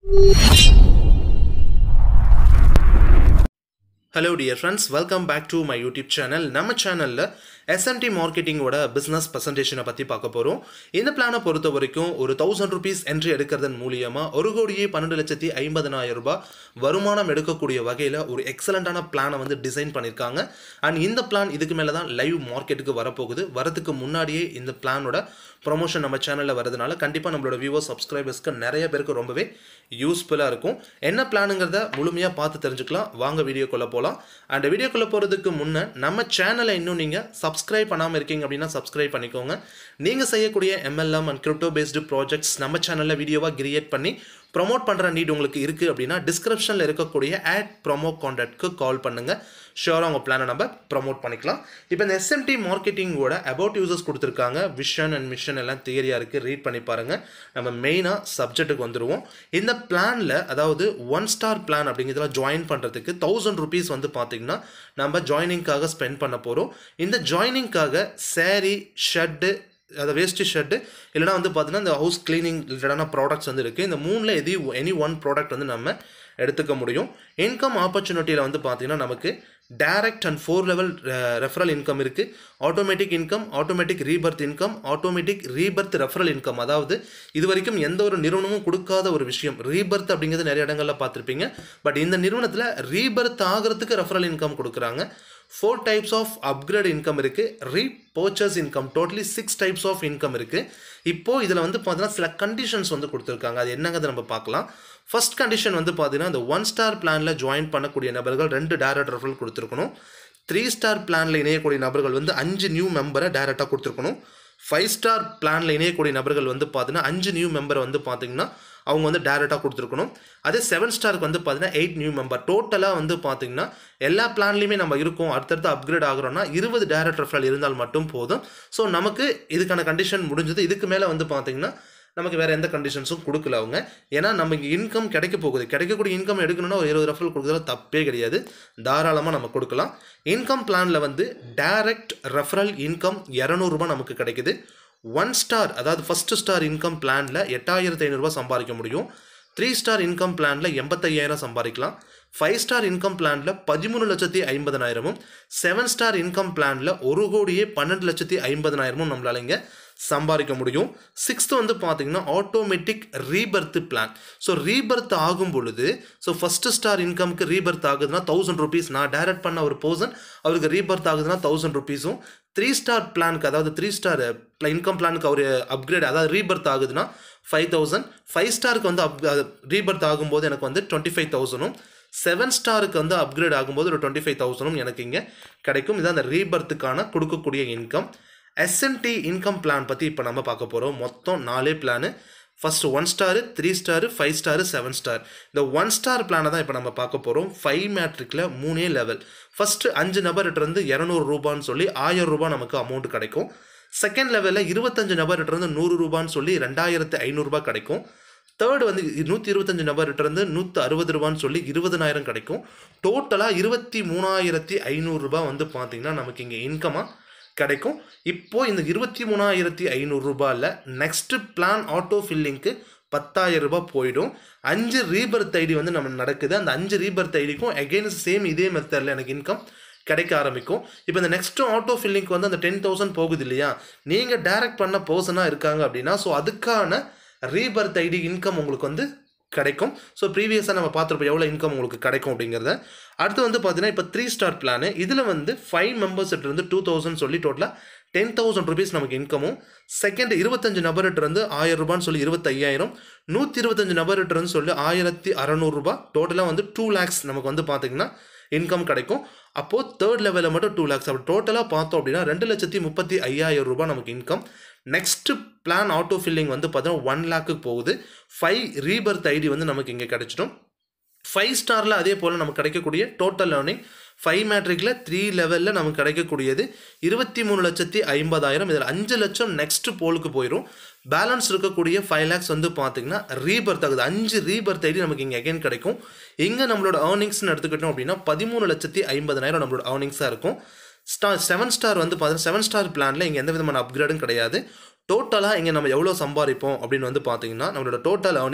hello dear friends welcome back to my YouTube channel நம்ம சேனலில் SMT மார்க்கெட்டிங்கோட business ப்ரெசன்டேஷனை பற்றி பார்க்க போகிறோம் இந்த பிளானை பொறுத்த வரைக்கும் ஒரு தௌசண்ட் ருபீஸ் என்ட்ரி எடுக்கிறதன் மூலியமாக ஒரு கோடியே பன்னெண்டு லட்சத்தி ஐம்பதனாயிரம் ரூபாய் வருமானம் எடுக்கக்கூடிய வகையில் ஒரு எக்ஸலண்ட்டான பிளானை வந்து டிசைன் பண்ணியிருக்காங்க அண்ட் இந்த பிளான் இதுக்கு மேலே தான் லைவ் மார்க்கெட்டுக்கு வரப்போகுது வரதுக்கு முன்னாடியே இந்த பிளானோட ப்ரொமோஷன் நம்ம சேனலில் வரதுனால கண்டிப்பாக நம்மளோட வியூவர்ஸ் சப்ஸ்கிரைபர்ஸ்க்கு நிறைய பேருக்கு ரொம்பவே யூஸ்ஃபுல்லாக இருக்கும் என்ன பிளானுங்கிறத முழுமையாக பார்த்து தெரிஞ்சுக்கலாம் வாங்க வீடியோக்குள்ளே போகலாம் அண்ட் வீடியோக்குள்ளே போகிறதுக்கு முன்னே நம்ம சேனலை இன்னும் நீங்கள் சப்ஸ்கிரைப் பண்ணாமல் இருக்கீங்க அப்படின்னா சப்ஸ்கிரைப் பண்ணிக்கோங்க நீங்கள் செய்யக்கூடிய MLM and crypto based projects நம்ம சேனலில் வீடியோவாக கிரியேட் பண்ணி ப்ரொமோட் பண்ணுற நீட் உங்களுக்கு இருக்குது அப்படின்னா டிஸ்கிரிப்ஷனில் இருக்கக்கூடிய ஆட் ப்ரொமோ கான்டாக்ட்க்கு கால் பண்ணுங்கள் ஷியோராக உங்கள் பிளானை நம்ம ப்ரொமோட் பண்ணிக்கலாம் இப்போ இந்த எஸ்எம்டி மார்க்கெட்டிங்கோட அபவுட் யூசர்ஸ் கொடுத்துருக்காங்க விஷன் அண்ட் மிஷன் எல்லாம் தியரியாக இருக்குது ரீட் பண்ணி பாருங்கள் நம்ம மெயினாக சப்ஜெக்ட்டுக்கு வந்துடுவோம் இந்த பிளானில் அதாவது ஒன் ஸ்டார் பிளான் அப்படிங்கிறதுல ஜாயின் பண்ணுறதுக்கு தௌசண்ட் ருபீஸ் வந்து பார்த்திங்கன்னா நம்ம ஜாயினிங்காக ஸ்பெண்ட் பண்ண போகிறோம் இந்த ஜாயினிங்காக சேரீ ஷர்ட்டு அதை வேஸ்ட்டு ஷர்ட்டு இல்லைனா வந்து பார்த்தீங்கன்னா இந்த ஹவுஸ் கிளீனிங் ரிலேட்டடான ப்ராடக்ட்ஸ் வந்து இருக்குது இந்த மூணில் எது எனி ஒன் ப்ராடக்ட் வந்து நம்ம எடுத்துக்க முடியும் இன்கம் ஆப்பர்ச்சுனிட்டியில் வந்து பார்த்திங்கன்னா நமக்கு direct and four level referral income இருக்குது automatic income automatic rebirth income automatic rebirth referral income அதாவது இது வரைக்கும் எந்த ஒரு நிறுவனமும் கொடுக்காத ஒரு விஷயம் ரீபர்த் அப்படிங்கிறது நிறைய இடங்களில் பார்த்துருப்பீங்க பட் இந்த நிறுவனத்தில் ரீபர்த் ஆகிறதுக்கு ரெஃபரல் இன்கம் கொடுக்குறாங்க four types of upgrade income இருக்குது repurchase income totally six types of income இருக்குது இப்போது இதில் வந்து பார்த்தீங்கன்னா சில கண்டிஷன்ஸ் வந்து கொடுத்துருக்காங்க அது என்னங்கிறத நம்ம பார்க்கலாம் ஃபர்ஸ்ட் கண்டிஷன் வந்து பார்த்தீங்கன்னா இந்த ஒன் ஸ்டார் பிளானில் ஜாயின் பண்ணக்கூடிய நபர்கள் ரெண்டு டேரக்ட் ரெஃபரல் கொடுத்துருக்கணும் த்ரீ ஸ்டார் பிளானில் இணையக்கூடிய நபர்கள் வந்து அஞ்சு நியூ மெம்பரை டேரெக்டாக கொடுத்துருக்கணும் ஃபைவ் ஸ்டார் பிளானில் இணையக்கூடிய நபர்கள் வந்து பார்த்தீங்கன்னா அஞ்சு நியூ மெம்பரை வந்து பார்த்தீங்கன்னா அவங்க வந்து டேரெக்டாக கொடுத்துருக்கணும் அதே செவன் ஸ்டாருக்கு வந்து பார்த்தீங்கன்னா எயிட் நியூ மெம்பர் டோட்டலாக வந்து பார்த்தீங்கன்னா எல்லா பிளான்லையுமே நம்ம இருக்கோம் அடுத்தடுத்து அப்கிரேட் ஆகிறோம்னா இருபது டேரக்ட் ரெஃபரல் இருந்தால் மட்டும் போதும் ஸோ நமக்கு இதுக்கான கண்டிஷன் முடிஞ்சது இதுக்கு மேலே வந்து பார்த்தீங்கன்னா நமக்கு வேறு எந்த கண்டிஷன்ஸும் கொடுக்கல அவங்க ஏன்னா நம்ம இங்கே இன்கம் கிடைக்க போகுது கிடைக்கக்கூடிய இன்கம் எடுக்கணும்னா ஒரு இருபது ரெஃபரல் கொடுக்குறதுல தப்பே கிடையாது தாராளமாக நம்ம கொடுக்கலாம் இன்கம் பிளானில் வந்து டைரக்ட் ரெஃபரல் இன்கம் இரநூறுபா நமக்கு கிடைக்குது ஒன் ஸ்டார் அதாவது ஃபஸ்ட்டு ஸ்டார் இன்கம் பிளானில் எட்டாயிரத்து ஐநூறுரூவா சம்பாதிக்க முடியும் த்ரீ ஸ்டார் இன்கம் பிளானில் எண்பத்தையாயிரம் சம்பாதிக்கலாம் ஃபைவ் ஸ்டார் இன்கம் பிளானில் பதிமூணு லட்சத்தி ஐம்பதனாயிரமும் செவன் ஸ்டார் இன்கம் பிளானில் ஒரு கோடியே பன்னெண்டு லட்சத்தி ஐம்பதனாயிரமும் நம்மளால இங்கே சம்பாதிக்க முடியும் சிக்ஸ்த்து வந்து பார்த்தீங்கன்னா automatic rebirth plan so rebirth ஆகும் பொழுது ஸோ ஃபஸ்ட்டு ஸ்டார் இன்கம்க்கு ரீபர்த் ஆகுதுன்னா தௌசண்ட் ருபீஸ் நான் டைரக்ட் பண்ண ஒரு பர்சன் அவருக்கு ரீபர்த் ஆகுதுன்னா தௌசண்ட் ருபீஸும் த்ரீ ஸ்டார் பிளானுக்கு அதாவது த்ரீ ஸ்டார் இன்கம் பிளானுக்கு அவர் அப்கிரேட் அதாவது ரீபர்த் ஆகுதுன்னா ஃபைவ் தௌசண்ட் ஃபைவ் ஸ்டாருக்கு வந்து அப் ரீபர்த் ஆகும்போது எனக்கு வந்து டுவெண்ட்டி ஃபைவ் தௌசண்டும் செவன் ஸ்டாருக்கு வந்து அப்கிரேட் ஆகும்போது ஒரு டுவெண்ட்டி ஃபைவ் தௌசண்டும் எனக்கு இங்கே கிடைக்கும் இதான் அந்த ரீபர்த்துக்கான கொடுக்கக்கூடிய இன்கம் எஸ்என்டி இன்கம் பிளான் பற்றி இப்போ நம்ம பார்க்க போகிறோம் மொத்தம் நாலே plan first one star three star five star seven star இந்த ஒன் ஸ்டார் பிளானை தான் இப்போ நம்ம பார்க்க போகிறோம் ஃபைவ் மேட்ரிக்கில் மூணே லெவல் ஃபஸ்ட்டு அஞ்சு நபர்கிட்டருந்து இரநூறு ரூபான்னு சொல்லி ஆயிரம் ரூபாய் நமக்கு அமௌண்ட் கிடைக்கும் செகண்ட் லெவலில் இருபத்தஞ்சு நபர்கிட்டருந்து நூறு ரூபான்னு சொல்லி ரெண்டாயிரத்து ஐநூறுரூபா கிடைக்கும் தேர்ட் வந்து நூற்றி இருபத்தஞ்சு நபர்கிட்டருந்து நூற்றி அறுபது ரூபான்னு சொல்லி இருபதனாயிரம் கிடைக்கும் டோட்டலாக இருபத்தி மூணாயிரத்தி ஐநூறுரூபா வந்து பார்த்திங்கன்னா நமக்கு இங்கே இன்கமாக கிடைக்கும் இப்போது இந்த இருபத்தி மூணாயிரத்தி ஐநூறுரூபாவில் நெக்ஸ்ட்டு பிளான் ஆட்டோ ஃபில்லிங்க்கு பத்தாயிரம் ரூபாய் போயிடும் அஞ்சு ரீபர்த் ஐடி வந்து நம்ம நடக்குது அந்த அஞ்சு ரீபர்த் ஐடிக்கும் அகெயின்ஸ்ட் சேம் இதே மெத்தடில் எனக்கு இன்கம் கிடைக்க ஆரம்பிக்கும் இப்போ இந்த நெக்ஸ்ட் ஆட்டோ ஃபில்லிங்க்கு வந்து அந்த டென் தௌசண்ட் போகுது இல்லையா நீங்கள் டைரக்ட் பண்ண பர்சனாக இருக்காங்க அப்படின்னா ஸோ அதுக்கான ரீபர்த் ஐடி இன்கம் உங்களுக்கு வந்து கிடைக்கும் ஸோ ப்ரீவியஸாக நம்ம பார்த்துருப்போம் எவ்வளோ இன்கம் உங்களுக்கு கிடைக்கும் அப்படிங்கிறத அடுத்து வந்து பார்த்தீங்கன்னா இப்போ த்ரீ ஸ்டார் பிளானு இதில் வந்து ஃபைவ் மெம்பர்ஸ்கிட்ட இருந்து டூ தௌசண்ட் சொல்லி டோட்டலாக டென் தௌசண்ட் ருபீஸ் நமக்கு இன்கமும் செகண்ட் இருபத்தஞ்சு நபர்கிட்ட இருந்து ஆயிரம் ரூபான்னு சொல்லி இருபத்தையாயிரம் நூற்றி இருபத்தஞ்சு நபர்கிட்ட இருந்து சொல்லி ஆயிரத்தி அறநூறுபா டோட்டலாக வந்து டூ லேக்ஸ் நமக்கு வந்து பார்த்திங்கன்னா இன்கம் கிடைக்கும் அப்போது தேர்ட் லெவலில் மட்டும் டூ லேக்ஸ் அப்படி டோட்டலாக பார்த்தோம் அப்படின்னா ரெண்டு லட்சத்தி முப்பத்தி ஐயாயிரம் ரூபாய் நமக்கு income next plan auto filling வந்து பார்த்தீங்கன்னா ஒன் லேக்குக்கு போகுது ஃபைவ் ரீபர்த் ஐடி வந்து நமக்கு இங்கே கிடச்சிடும் ஃபைவ் ஸ்டாரில் அதே போல் நமக்கு கிடைக்கக்கூடிய டோட்டல் லேர்னிங் ஃபைவ் மேட்ரிக்கில் த்ரீ லெவலில் நமக்கு கிடைக்கக்கூடியது இருபத்தி மூணு லட்சத்தி ஐம்பதாயிரம் இதில் அஞ்சு லட்சம் நெக்ஸ்ட் போலுக்கு போயிடும் பேலன்ஸ் இருக்கக்கூடிய ஃபைவ் லேக்ஸ் வந்து பார்த்தீங்கன்னா ரீபர்த் ஆகுது அஞ்சு ரீபர்த் ஐடி நமக்கு இங்கே அகைன் கிடைக்கும் இங்கே நம்மளோட ஏர்னிங்ஸ்னு எடுத்துக்கிட்டோம் அப்படின்னா பதிமூணு லட்சத்தி ஐம்பதாயிரம் நம்மளோட ஏர்னிங்ஸாக இருக்கும் ஸ்டார் செவன் ஸ்டார் வந்து பார்த்தீங்கன்னா செவன் ஸ்டார் பிளானில் இங்கே எந்த விதமான அப்கிரேடும் கிடையாது டோட்டலாக இங்கே நம்ம எவ்வளோ சம்பாதிப்போம் அப்படின்னு வந்து பார்த்தீங்கன்னா நம்மளோட டோட்டல் ஏர்னிங்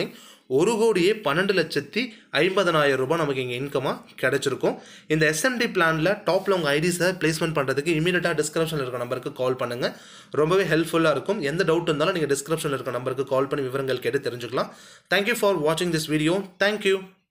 ஒரு கோடியே பன்னெண்டு லட்சத்தி ஐம்பதனாயிரம் ரூபாய் நமக்கு இங்கே இன்கமாக கிடைச்சிருக்கும் இந்த எஸ்எம்டி பிளானில் டாப்பில் உங்கள் ஐடிஸை பிளேஸ்மெண்ட் பண்ணுறதுக்கு இமீடியட்டாக டிஸ்கிரிப்ஷனில் இருக்க நம்பருக்கு கால் பண்ணுங்கள் ரொம்பவே ஹெல்ப்ஃபுல்லாக இருக்கும் எந்த டவுட் இருந்தாலும் நீங்கள் டிஸ்கிரிப்ஷனில் இருக்க நம்பருக்கு கால் பண்ணி விவரங்கள் கேட்டு தெரிஞ்சுக்கலாம் தேங்க்யூ ஃபார் வாட்சிங் திஸ் வீடியோ தேங்க்யூ